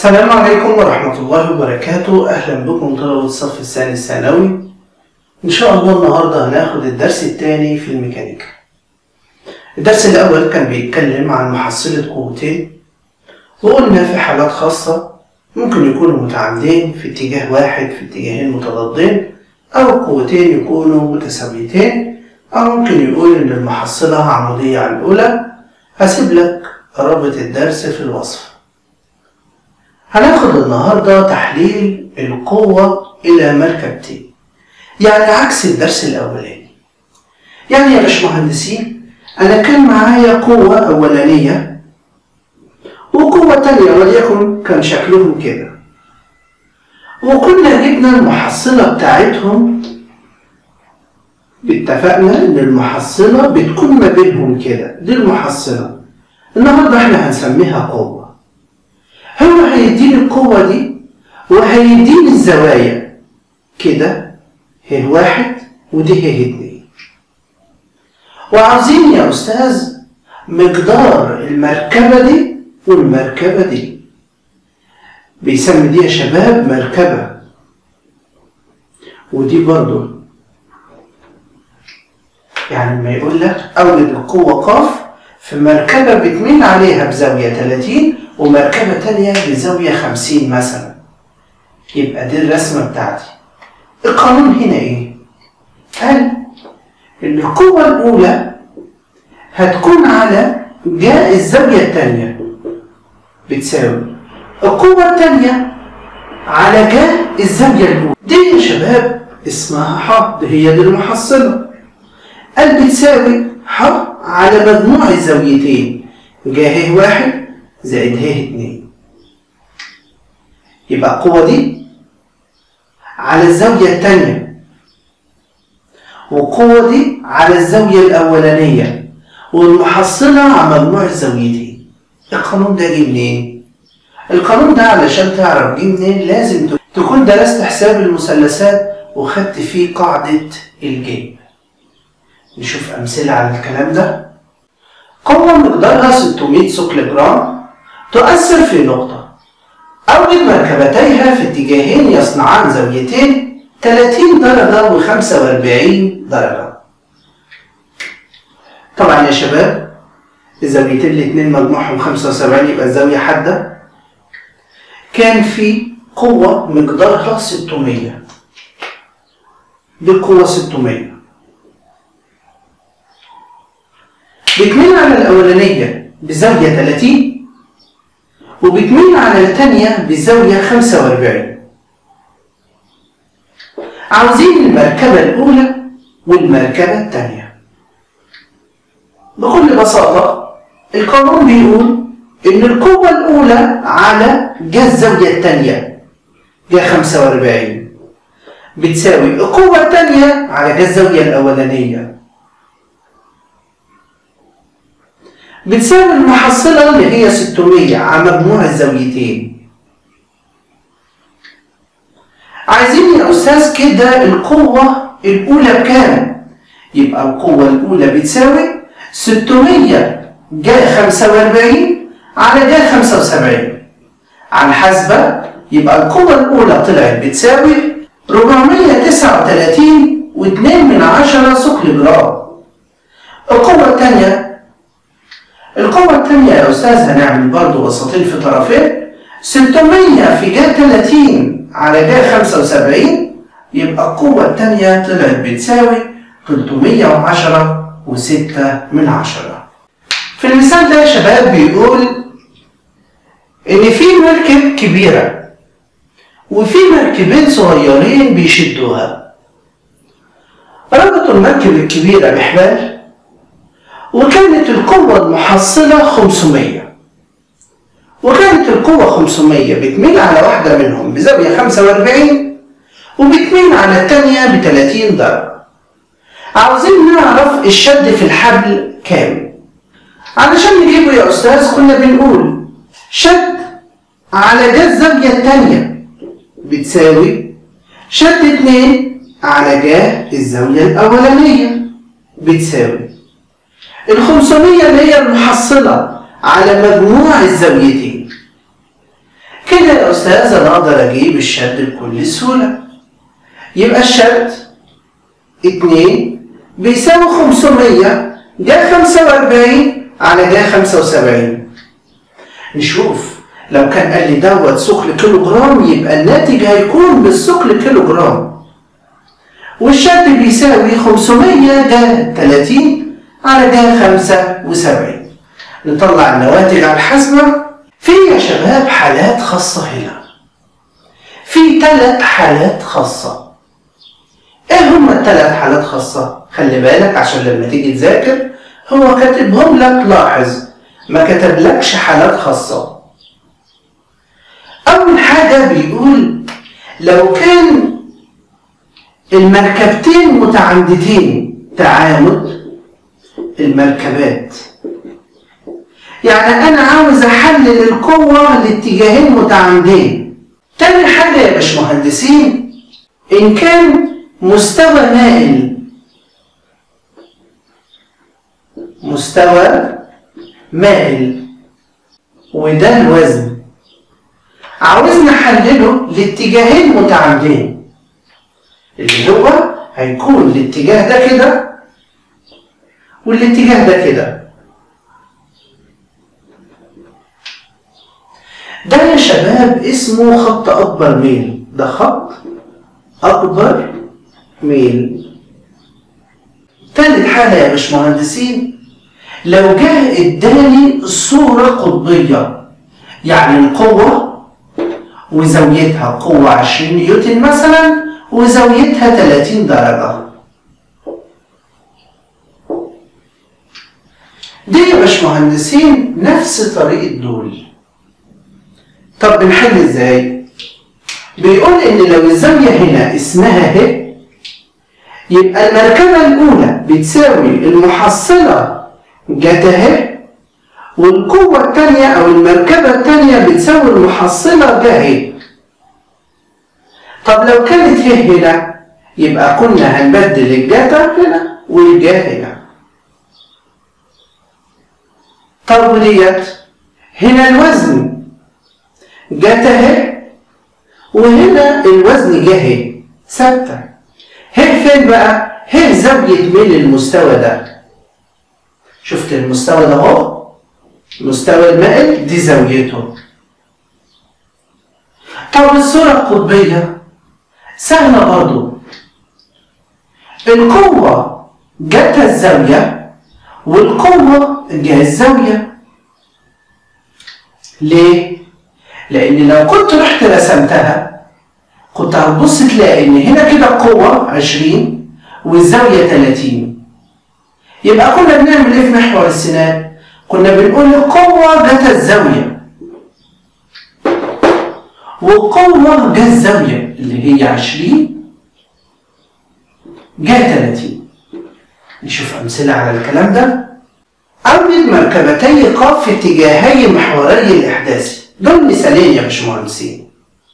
السلام عليكم ورحمة الله وبركاته أهلا بكم طلبة الصف الثاني الثانوي إن شاء الله النهاردة هناخد الدرس الثاني في الميكانيكا الدرس الأول كان بيتكلم عن محصلة قوتين وقلنا في حالات خاصة ممكن يكونوا متعامدين في اتجاه واحد في اتجاهين متضادين أو قوتين يكونوا متساويتين أو ممكن يقول إن المحصلة عمودية على الأولى هسيب لك رابط الدرس في الوصف هناخد النهاردة تحليل القوة إلى مركبتين يعني عكس الدرس الأولاني يعني يا باشمهندسين أنا كان معايا قوة أولانية وقوة تانية وليكن كان شكلهم كده وكنا جبنا المحصلة بتاعتهم اتفقنا إن المحصلة بتكون ما بينهم كده دي المحصلة النهاردة احنا هنسميها قوة هو هيديني القوة دي وهيديني الزوايا كده ه واحد ودي ه اتنين وعاوزين يا أستاذ مقدار المركبة دي والمركبة دي بيسمي دي يا شباب مركبة ودي برضو يعني ما يقول لك أولد القوة قاف في مركبة بتميل عليها بزاوية 30 ومركبة تانية بزاوية 50 مثلا يبقى دي الرسمة بتاعتي القانون هنا ايه؟ قال ان القوة الأولى هتكون على جاء الزاوية التانية بتساوي القوة التانية على جاء الزاوية الأولى دي يا شباب اسمها ح دي هي دي المحصلة قال بتساوي ح على مجموع الزاويتين جا ه واحد زائد ه اتنين يبقى القوة دي على الزاوية التانية والقوة دي على الزاوية الأولانية والمحصلة على مجموع الزاويتين القانون ده جه منين؟ القانون ده علشان تعرف جه منين لازم تكون درست حساب المثلثات وخدت فيه قاعدة الجيب نشوف أمثلة على الكلام ده قوة مقدارها 600 ثقل جرام تؤثر في نقطة أوجد مركبتيها في اتجاهين يصنعان زاويتين 30 درجة و45 درجة طبعا يا شباب الزاويتين الاتنين مجموعهم 75 يبقى الزاوية حادة كان في قوة مقدارها 600 دي القوة 600 بتميل على الأولانية بزاوية 30 وبتميل على الثانية بزاوية 45 عاوزين المركبة الأولى والمركبة الثانية بكل بساطة القانون بيقول إن القوة الأولى على جا الزاوية الثانية جا 45 بتساوي القوة الثانية على جا الزاوية الأولانية بتساوي المحصلة اللي هي 600 على مجموع الزاويتين عايزين يا أستاذ كده القوة الأولى بكام؟ يبقى القوة الأولى بتساوي 600 جا 45 على جا 75 على الحاسبة يبقى القوة الأولى طلعت بتساوي 439 و2 من عشرة ثقل جرام القوة الثانية القوة الثانية يا أستاذ هنعمل برضو وسطين في طرفين 600 في جا 30 على جا 75 يبقى القوة الثانية طلعت بتساوي 310 و6 من عشرة في المثال ده يا شباب بيقول إن في مركب كبيرة وفي مركبين صغيرين بيشدوها ربطوا المركب الكبيرة بحبال وكانت القوة المحصلة 500 وكانت القوة 500 بتميل على واحدة منهم بزاوية 45 وبتميل على التانية ب 30 درجة عاوزين نعرف الشد في الحبل كام علشان نجيبه يا أستاذ كنا بنقول شد على جا الزاوية التانية بتساوي شد 2 على جا الزاوية الأولانية بتساوي ال 500 اللي هي المحصلة على مجموع الزاويتين كده يا أستاذ أنا أقدر أجيب الشد بكل سهولة يبقى الشد اتنين بيساوي خمسمية جا خمسة وأربعين على جا خمسة وسبعين نشوف لو كان قال لي دوت ثقل كيلو جرام يبقى الناتج هيكون بالثقل كيلو جرام والشد بيساوي 500 جا 30 على جا 75 نطلع النواتج على الحاسبة في يا شباب حالات خاصة هنا في ثلاث حالات خاصة ايه هما الثلاث حالات خاصة؟ خلي بالك عشان لما تيجي تذاكر هو كاتبهم لك لاحظ ما كتبلكش حالات خاصة أول حاجة بيقول لو كان المركبتين متعامدتين تعامد المركبات يعني أنا عاوز أحلل القوة لاتجاهين متعامدين تاني حاجة يا باشمهندسين إن كان مستوى مائل مستوى مائل وده الوزن عاوزنا نحلله لاتجاهين متعامدين اللي هو هيكون الاتجاه ده كده والاتجاه ده كده ده يا شباب اسمه خط أكبر ميل ده خط أكبر ميل تالت حالة يا باشمهندسين لو جه اداني صورة قطبية يعني القوة وزاويتها قوة 20 نيوتن مثلا وزاويتها 30 درجة دي يا باشمهندسين نفس طريقة دول طب بنحل ازاي؟ بيقول ان لو الزاوية هنا اسمها ه يبقى المركبة الأولى بتساوي المحصلة جتا ه والقوة الثانية أو المركبة الثانية بتساوي المحصلة جا ه طب لو كانت ه هنا يبقى كنا هنبدل الجتا هنا والجا هنا طب وديت هنا الوزن جتا ه وهنا الوزن جه ه ثابتة ه فين بقى؟ ه زاوية ميل المستوى ده شفت المستوى ده اهو مستوى المائل دي زاويته طب الصورة القطبية سهلة برضو القوة جت الزاوية والقوة جه الزاوية ليه؟ لأن لو كنت رحت رسمتها كنت هتبص تلاقي إن هنا كده القوة 20 والزاوية 30 يبقى كنا بنعمل إيه في محور السنان؟ كنا بنقول القوة جت الزاوية والقوة جت الزاوية اللي هي 20 جت 30 نشوف أمثلة على الكلام ده أوجد مركبتي قاف في اتجاهي محوري الإحداثي دول مثالين يا باشمهندسين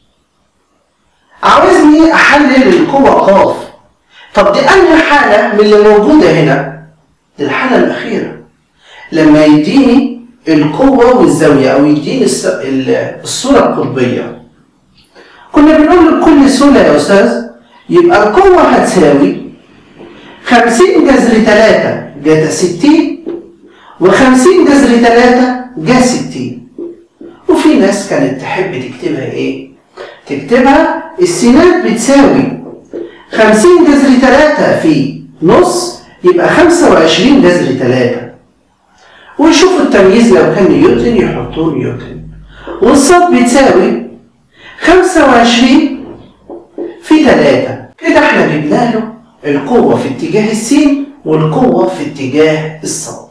عاوزني أحلل القوة قاف طب دي أنهي حالة من اللي موجودة هنا؟ دي الحالة الأخيرة لما يديني القوة والزاوية أو يديني الصورة القطبية كنا بنقول بكل سهولة يا أستاذ يبقى القوة هتساوي 50 جذر 3 جتا 60 و50 جذر 3 جا 60 وفي ناس كانت تحب تكتبها ايه؟ تكتبها السينات بتساوي 50 جذر 3 في نص يبقى 25 جذر 3 ويشوفوا التمييز لو كان نيوتن يحطوه نيوتن والصاد بتساوي 25 في 3 كده احنا جبنا له القوة في اتجاه السين والقوة في اتجاه الصاد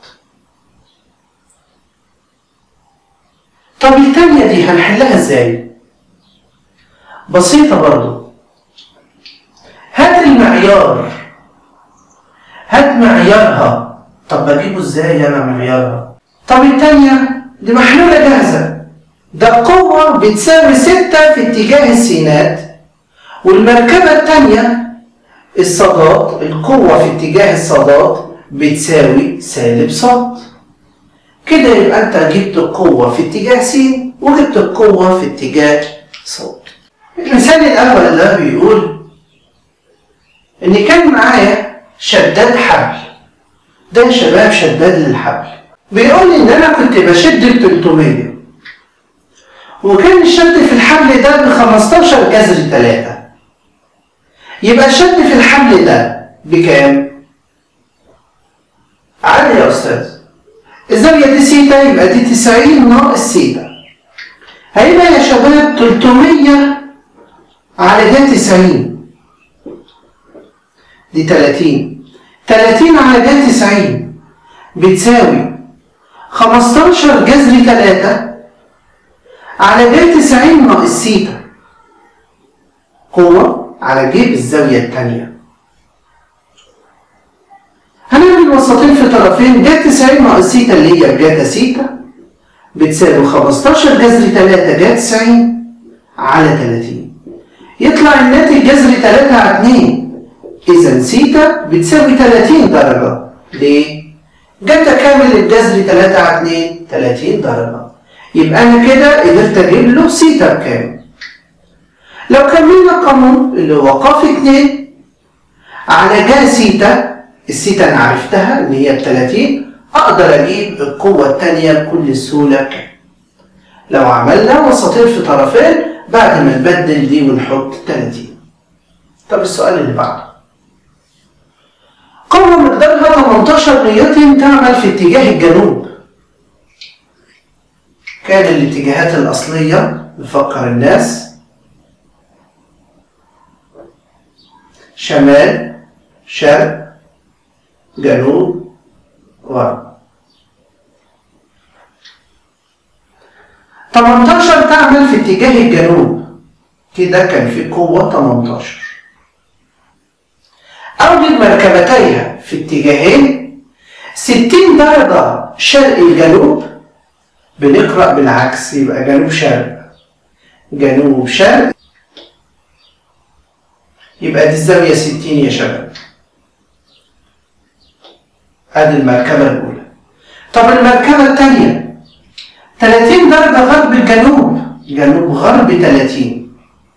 طب التانية دي هنحلها ازاي؟ بسيطة برضو هات المعيار هات معيارها طب بجيبه ازاي انا معيارها؟ طب التانية دي محلولة جاهزة ده القوة بتساوي ستة في اتجاه السينات والمركبة التانية الصادات القوة في اتجاه الصادات بتساوي سالب صاد كده يبقى انت جبت القوة في اتجاه س وجبت القوة في اتجاه صوت المثال الأول ده بيقول إن كان معايا شداد حبل ده يا شباب شداد للحبل بيقول لي إن أنا كنت بشد ب 300 وكان الشد في الحبل ده ب 15 جذر 3 يبقى الشد في الحبل ده بكام؟ عادي يا أستاذ الزاوية دي سيتا يبقى دي 90 ناقص سيتا هيبقى يا شباب 300 على ده 90 دي 30 30 على ده 90 بتساوي 15 جذر 3 على ج 90 ناقص سيتا قوة على ج بالزاوية التانية هنعمل وسطين في طرفين ج 90 ناقص سيتا اللي هي جاتا سيتا بتساوي 15 جذر 3 ج 90 على 30 يطلع الناتج جذر 3 على 2 إذا سيتا بتساوي 30 درجة ليه؟ جاتا كامل الجذر 3 على 2 30 درجة يبقى أنا كده قدرت أجيب له سيتا بكام؟ لو كملنا القانون اللي هو ق 2 على جا سيتا السيتا أنا عرفتها إن هي ب 30 أقدر أجيب القوة التانية بكل سهولة كام؟ لو عملنا وسطين في طرفين بعد ما نبدل دي ونحط 30 طب السؤال اللي بعده قوة مقدارها 18 نيوتن تعمل في اتجاه الجنوب كان الاتجاهات الأصلية نفكر الناس شمال شرق جنوب غرب 18 تعمل في اتجاه الجنوب كده كان في قوة 18 أوجد مركبتيها في اتجاهين 60 درجة شرق الجنوب بنقرأ بالعكس يبقى جنوب شرق جنوب شرق يبقى دي الزاوية 60 يا شباب ادي المركبة الأولى طب المركبة الثانية 30 درجة غرب الجنوب جنوب غرب 30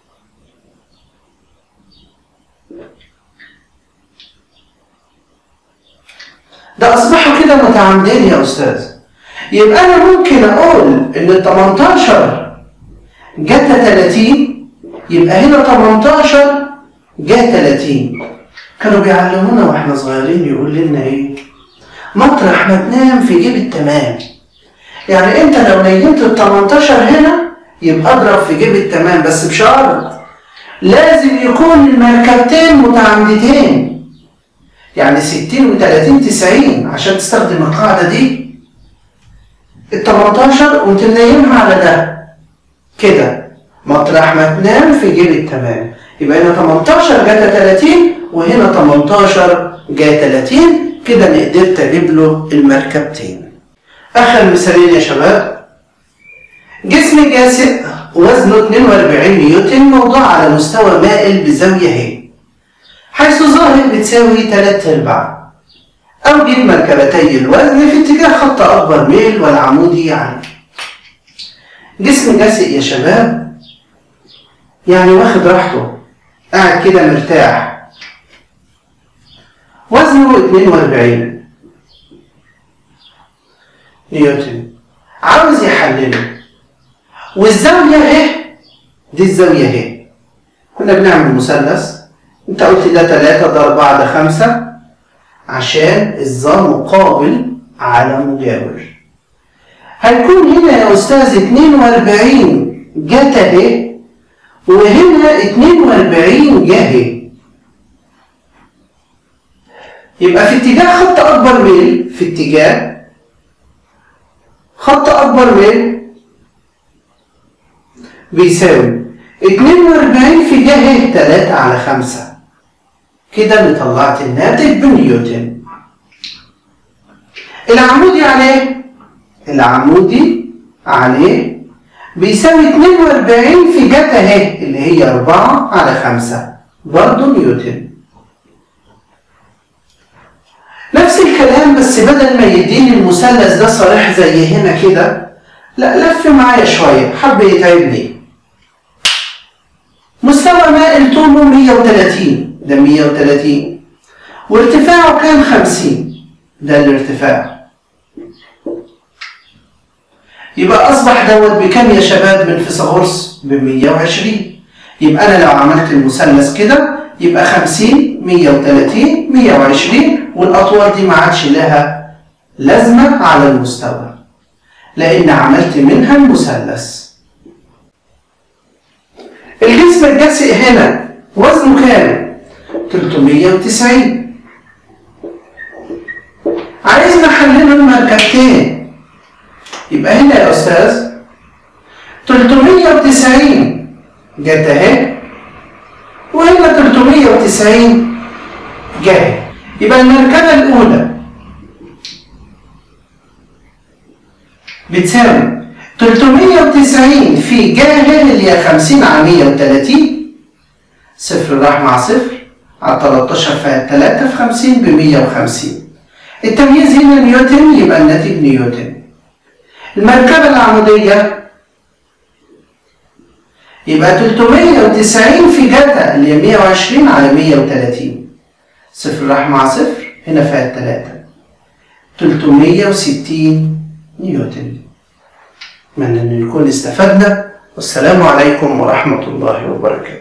ده أصبحوا كده متعامدين يا أستاذ يبقى أنا ممكن أقول إن ال 18 جت 30 يبقى هنا 18 جت 30 كانوا بيعلمونا واحنا صغيرين يقول لنا ايه مطرح ما تنام في جيب التمام يعني انت لو نيمت ال 18 هنا يبقى اضرب في جيب التمام بس بشرط لازم يكون المركبتين متعامدتين يعني 60 و30 90 عشان تستخدم القاعده دي ال 18 قمت منيمها على ده كده مطرح ما تنام في جيب التمام يبقى هنا 18 جاتا 30 وهنا 18 جاتا 30 كده انا قدرت اجيب له المركبتين اخر مثالين يا شباب جسم جاسئ وزنه 42 نيوتن موضوع على مستوى مائل بزاوية ه حيث ظاهر بتساوي 3 ارباع أوجد مركبتي الوزن في اتجاه خط أكبر ميل والعمودي عنه جسم جاسئ يا شباب يعني واخد راحته قاعد كده مرتاح وزنه 42 نيوتن عاوز يحلله والزاوية اهي دي الزاوية اهي كنا بنعمل مثلث انت قلت ده 3 ده 4 ده 5 عشان الظل مقابل على مجاور هيكون هنا يا استاذ 42 جت اهي وهنا 42 جه يبقى في اتجاه خط اكبر ميل في اتجاه خط اكبر ميل بيساوي 42 في جهة 3 على 5 كده اللي طلعت الناتج بنيوتن العمودي عليه العمودي عليه بيساوي 42 في جتا اهي اللي هي 4 على 5 برضه نيوتن نفس الكلام بس بدل ما يديني المثلث ده صريح زي هنا كده لا لف معايا شوية حب يتعبني مستوى مائل طوله 130 ده 130 وارتفاعه كان 50 ده الارتفاع يبقى أصبح دوت بكام يا شباب من فيثاغورس ب 120 يبقى أنا لو عملت المثلث كده يبقى 50 130 120 والأطوال دي ما عادش لها لازمة على المستوى لأن عملت منها المثلث الجسم الجاسئ هنا وزنه كام؟ 390 عايزنا نحلله المركبتين يبقى هنا يا أستاذ 390 جت أهي وهنا 390 جاهز يبقى المركبة الأولى بتساوي 390 في جاهل اللي هي 50 على 130 صفر راح مع صفر على 13 فيها 3 في 50 ب 150 التمييز هنا نيوتن يبقى الناتج نيوتن المركبة العمودية يبقى 390 في جتا اللي هي 120 على 130 صفر راح مع صفر هنا فيها 3 360 نيوتن أتمنى أن نكون استفدنا والسلام عليكم ورحمة الله وبركاته